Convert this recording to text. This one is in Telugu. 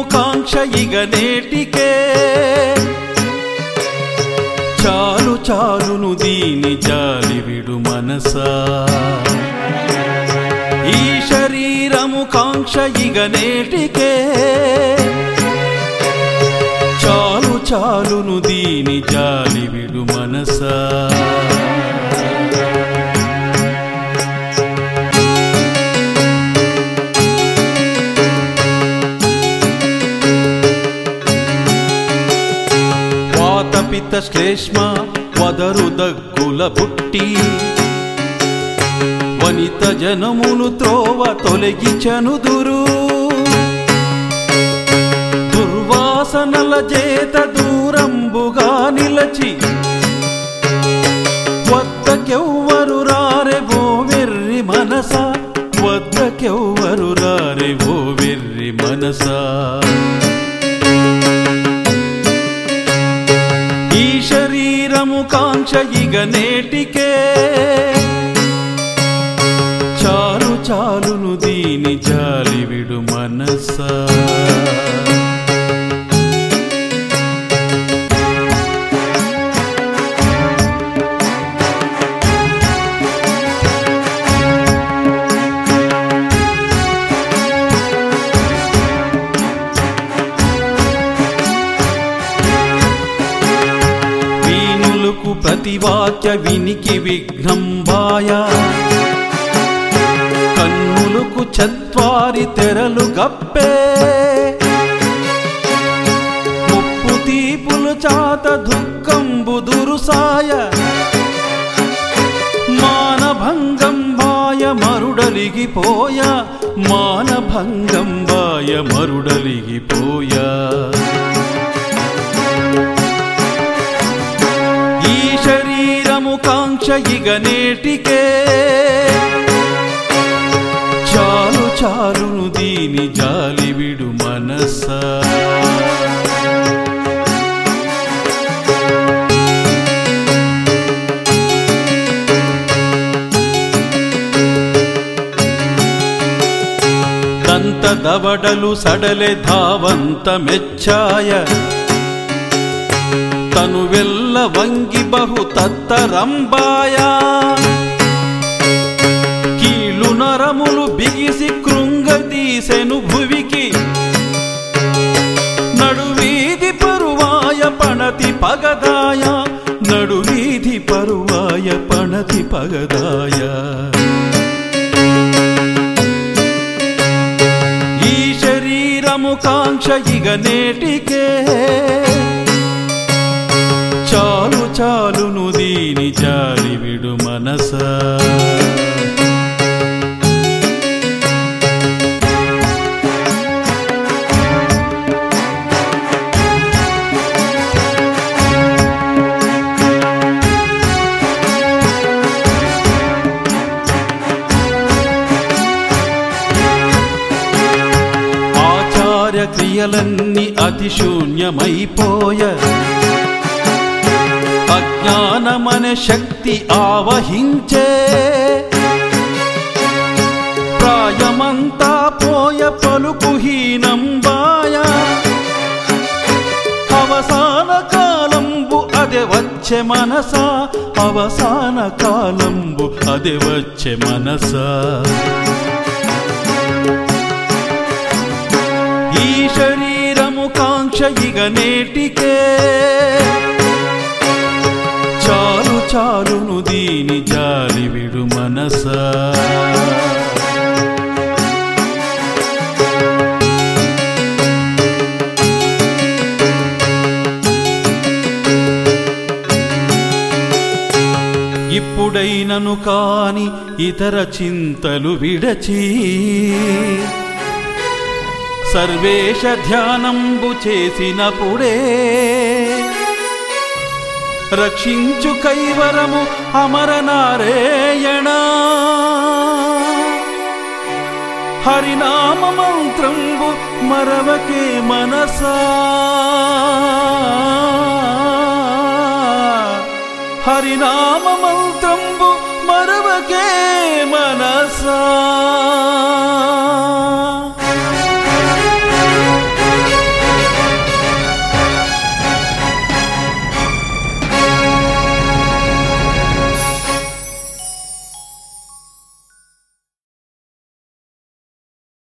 కాంక్ష ఇగ నేటికే చాలు చాలును దీని జాలి విడు మనసా ఈ శరీరము కాంక్ష ఇగ నేటికే చాలు చాలును దీని జాలి విడు మనసా వాతపిత శ్లేష్మ వదరు దగ్గుల పుట్టి వనిత జనమును త్రోవ తొలగి చనుదురు దుర్వాసనల చేత దూరంబుగా నిలచి వద్దకెవ్వరు రారే ఓ వెర్రి మనస వద్దకెవ్వరు రారే ఓ వెర్రి మనసా ఈ శరీరము కాంక్ష ఇగ నేటికే చాలు చాలును దీని జాలి విడు మనసా వీణులకు ప్రతివాక్య వినికి విఘ్నంబాయ కన్నులకు చత్వారి తెరలు గప్పే ముప్పు తీపులు చాత దుఃఖంబు దురుసాయ మానభంగం బాయ మరుడలిగిపోయ మానభంగం బాయ మరుడలిగిపోయా ఈ శరీరము కాంక్ష ఇగ నేటికే చాలు చాలును దీని జాలి విడు మనసా దంత దవడలు సడలె ధావంత మెచ్చాయ తను వెల్ల వంగి బహు తత్తరంబాయ కీళ్ళు నరములు బిగిసి కృంగదీసెను భువికి నడువీధి పరువాయ పణతి పగదాయ నడువీధి పరువాయ పణతి పగదాయ ఈ శరీరము కాంక్ష ఇగ నేటికే చాలు చాలును దీని జాలి విడు మనసా ఆచార్య క్రియలన్నీ అతి శూన్యమైపోయ అజ్ఞానమనే శక్తి ఆవహించే ప్రాయమంతా పోయ పలుకుహీనంబాయ అవసాన కాలంబు అదే వచ్చే మనసా అవసాన కాలంబు అదే వచ్చే మనసా ఈ శరీరము కాంక్ష ఇగ నేటికే చాలు చాలును దీని జాలి విడు మనసా ఇప్పుడైనను కాని ఇతర చింతలు విడచి సర్వేశ ధ్యానంబు చేసినప్పుడే రక్షించు కైవరము అమర నారాయణ హరినామ మంత్రంబు మరవకే మనసా హరినామ మంత్రంబు మరవకే మనసా